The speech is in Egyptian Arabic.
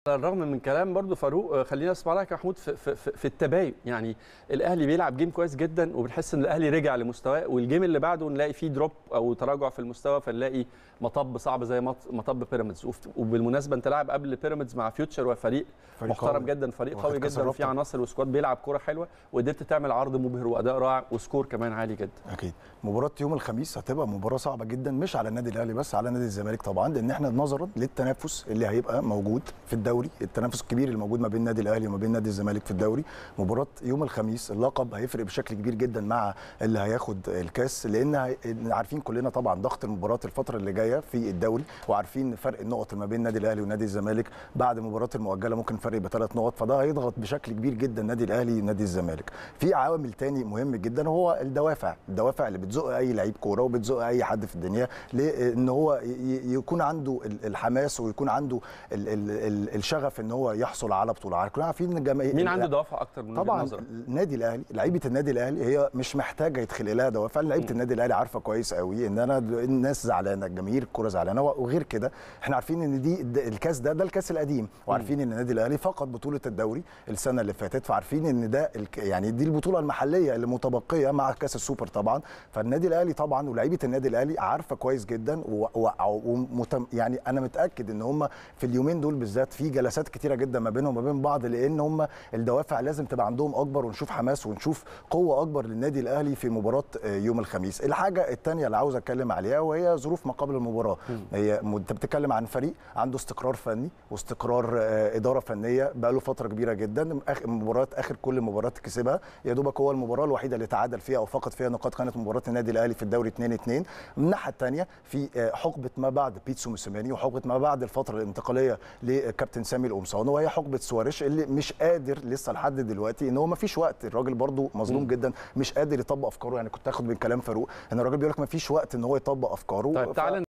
على الرغم من كلام برضو فاروق آه، خلينا نسمع لك يا محمود في, في, في, في التباين يعني الاهلي بيلعب جيم كويس جدا وبنحس ان الاهلي رجع لمستواه والجيم اللي بعده نلاقي فيه دروب او تراجع في المستوى فنلاقي مطب صعب زي مط- مطب بيراميدز وف- وبالمناسبه انت لاعب قبل بيراميدز مع فيوتشر وفريق فريق محترم قوي. جدا فريق واخد قوي كأس جدا وفيه الرابطة. عناصر وسكواد بيلعب كوره حلوه وقدرت تعمل عرض مبهر واداء رائع وسكور كمان عالي جدا اكيد مباراه يوم الخميس هتبقى مباراه صعبه جدا مش على النادي الاهلي بس على نادي الزمالك طبعا لان احنا نظرا للتنافس اللي هيبقى موجود في الدوري التنافس الكبير اللي موجود ما بين النادي الاهلي وما بين نادي الزمالك في الدوري مباراه يوم الخميس اللقب هيفرق بشكل كبير جدا مع اللي هياخد الكاس لان هي- عارفين كلنا طبعا ضغط المباراه الفتره اللي جايه في الدوري وعارفين فرق النقط ما بين النادي الاهلي ونادي الزمالك بعد المباراه المؤجله ممكن فرق يبقى ثلاث نقط فده هيضغط بشكل كبير جدا النادي الاهلي ونادي الزمالك في عوامل تاني مهم جدا وهو الدوافع الدوافع اللي بتزق اي لعيب كوره وبتزق اي حد في الدنيا لان هو ي- ي- يكون عنده ال- الحماس ويكون عنده ال ال ال الشغف ان هو يحصل على بطوله كلنا عارفين ان الجماهير مين عنده دوافع اكتر من وجهة طبعا نظرك؟ النادي الاهلي لعيبه النادي الاهلي هي مش محتاجه يتخلق لها دوافع لعيبه النادي الاهلي عارفه كويس قوي ان انا د- الناس زعلانه جماهير الكوره زعلانه وغير كده احنا عارفين ان دي د- الكاس ده ده الكاس القديم وعارفين ان النادي الاهلي فقد بطوله الدوري السنه اللي فاتت فعارفين ان ده الك- يعني دي البطوله المحليه اللي متبقيه مع كاس السوبر طبعا فالنادي الاهلي طبعا ولعيبه النادي الاهلي عارفه كويس جدا و و ومتم يعني انا متاكد ان هم في اليومين دول بالذات في جلسات كتيره جدا ما بينهم وما بين بعض لان هم الدوافع لازم تبقى عندهم اكبر ونشوف حماس ونشوف قوه اكبر للنادي الاهلي في مباراه آه، يوم الخميس الحاجه الثانيه اللي عاوز اتكلم عليها وهي ظروف ما قبل المباراه هي م- انت بتتكلم عن فريق عنده استقرار فني واستقرار آه، اداره فنيه بقى له فتره كبيره جدا اخر مباراه اخر كل مباراه كسبها يا دوبك هو المباراه الوحيده اللي تعادل فيها او فقد فيها نقاط كانت مباراه النادي الاهلي في الدوري 2 2 من الناحيه الثانيه في آه، حقبه ما بعد بيتسو موسيماني وحقبه ما بعد الفتره الانتقاليه لكابتن سامي القمصان وهي حقبه سواريش اللي مش قادر لسه لحد دلوقتي ان هو ما فيش وقت الراجل برضو مظلوم جدا مش قادر يطبق افكاره يعني كنت اخد من كلام فاروق ان الراجل بيقول لك ما فيش وقت ان هو يطبق افكاره طيب ف- تعالى